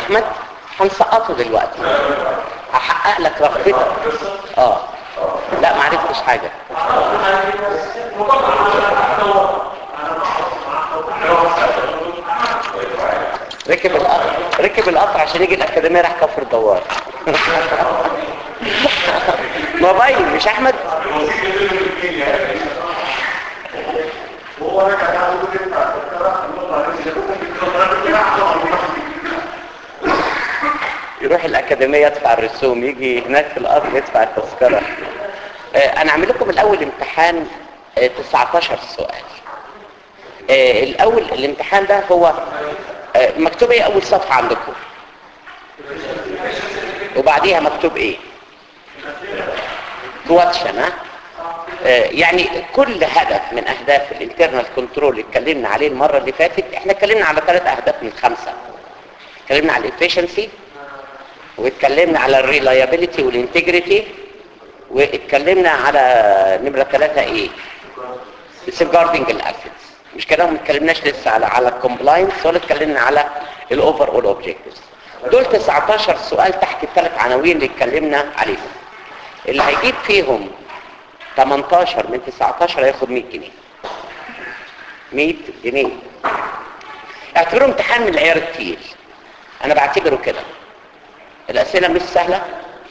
احمد هنسقطه دلوقتي هحقق لك رغبتك اه لا ما عرفتش حاجه ركب القطر ركب القطر عشان يجي الاكاديميه راح كفر دوار موبايل مش احمد هو رجع قاعد يقول يروح الأكاديمية يدفع الرسوم يجي هناك في الأرض يدفع التذكرة آه، أنا أعمل لكم الأول امتحان آه، 19 سؤال آه، الأول الامتحان ده هو آه، مكتوب إيه أول صفحة عندكم وبعديها مكتوب إيه كواتشن ها آه، يعني كل هدف من اهداف الانترنال كنترول اللي اتكلمنا عليه المره اللي فاتت احنا اتكلمنا على ثلاث اهداف من خمسه اتكلمنا على الافشنسي واتكلمنا على الريلايابيليتي والانتجريتي واتكلمنا على نمره ثلاثه ايه سيفجاردنج الاسيتس مش كده وما اتكلمناش لسه على على الكومبلاينس ولا اتكلمنا على الاوفر اول اوبجكتيفز دول 19 سؤال تحت الثلاث عناوين اللي اتكلمنا عليهم اللي هيجيب فيهم 18 من 19 هياخد 100 جنيه 100 جنيه اعتبروه امتحان من العيار التقيل انا بعتبره كده الاسئله مش سهله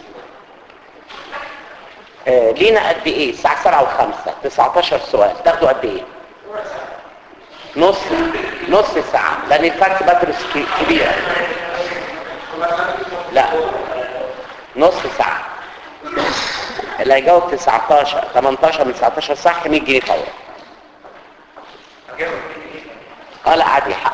آه لينا قد ايه الساعه 7 و5 19 سؤال تاخدوا قد ايه نص نص ساعه لان الفرق بدرس كبير لا نص ساعه اللي هيجاوب 19 18 من 19 صح 100 جنيه فورا اه لا عادي